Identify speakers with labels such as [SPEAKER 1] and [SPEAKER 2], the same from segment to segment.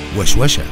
[SPEAKER 1] وشوشة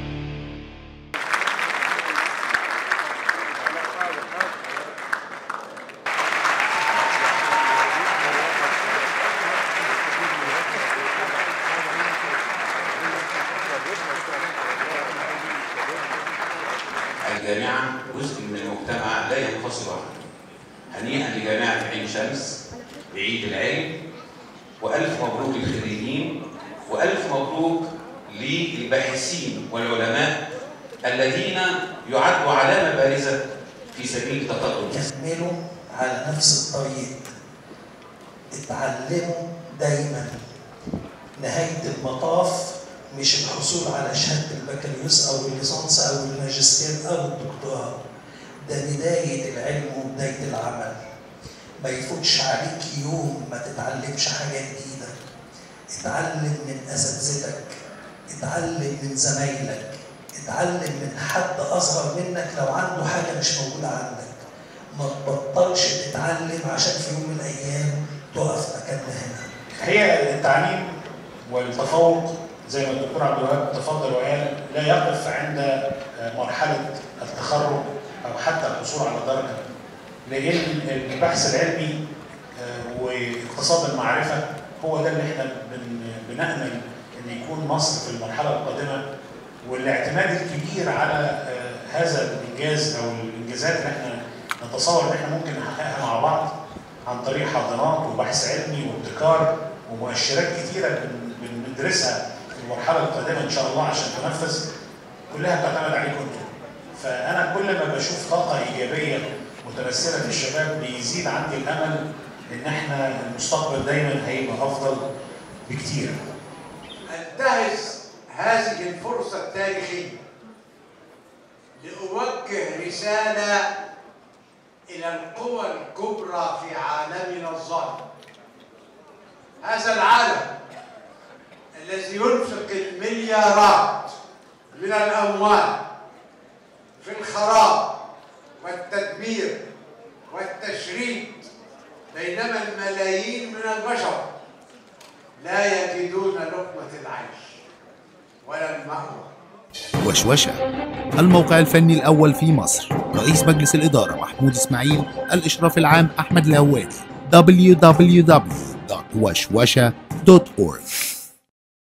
[SPEAKER 2] الجامعة جزء من المجتمع لا ينفصل عنه. هنيئا لجامعة عين شمس بعيد العلم وألف مبروك للخريجين وألف مبروك للباحثين والعلماء الذين يعدوا علامة بارزة في سبيل تقدم
[SPEAKER 3] كملوا على نفس الطريق اتعلموا دايما نهاية المطاف مش الحصول على شهادة البكالوريوس أو الليسانس أو الماجستير أو الدكتوراه ده بداية العلم وبداية العمل ما يفوتش عليك يوم ما تتعلمش حاجة جديدة اتعلم من أساتذتك اتعلم من زمايلك اتعلم من حد أصغر منك لو عنده حاجة مش موجودة عندك ما تبطلش تتعلم عشان في يوم من الأيام تقف مكاننا هنا
[SPEAKER 4] هي التعليم والتفوق زي ما الدكتور عبد الوهاب تفضل وقال لا يقف عند مرحله التخرج او حتى الحصول على درجه لان البحث العلمي واقتصاد المعرفه هو ده اللي احنا بن- بنامل ان يكون مصر في المرحله القادمه والاعتماد الكبير على هذا الانجاز او الانجازات اللي احنا نتصور ان احنا ممكن نحققها مع بعض عن طريق حاضنات وبحث علمي وابتكار ومؤشرات كتيره بن- بندرسها في المرحله القادمه ان شاء الله عشان تنفذ كلها بتعتمد عليكم انتم. فانا كل ما بشوف طاقه ايجابيه متمثله في الشباب بيزيد عندي الامل ان احنا المستقبل دايما هيبقى افضل بكتير.
[SPEAKER 5] انتهز هذه الفرصة التاريخية لأوجه رسالة إلى القوى الكبرى في عالمنا الظاهر هذا العالم الذي ينفق المليارات من الأموال في الخراب والتدمير والتشريد بينما الملايين من البشر لا يجدون لقمة العيش ولا المأوى
[SPEAKER 1] وشوشة الموقع الفني الأول في مصر رئيس مجلس الإدارة محمود إسماعيل الإشراف العام أحمد الهوادي www.washwasha.org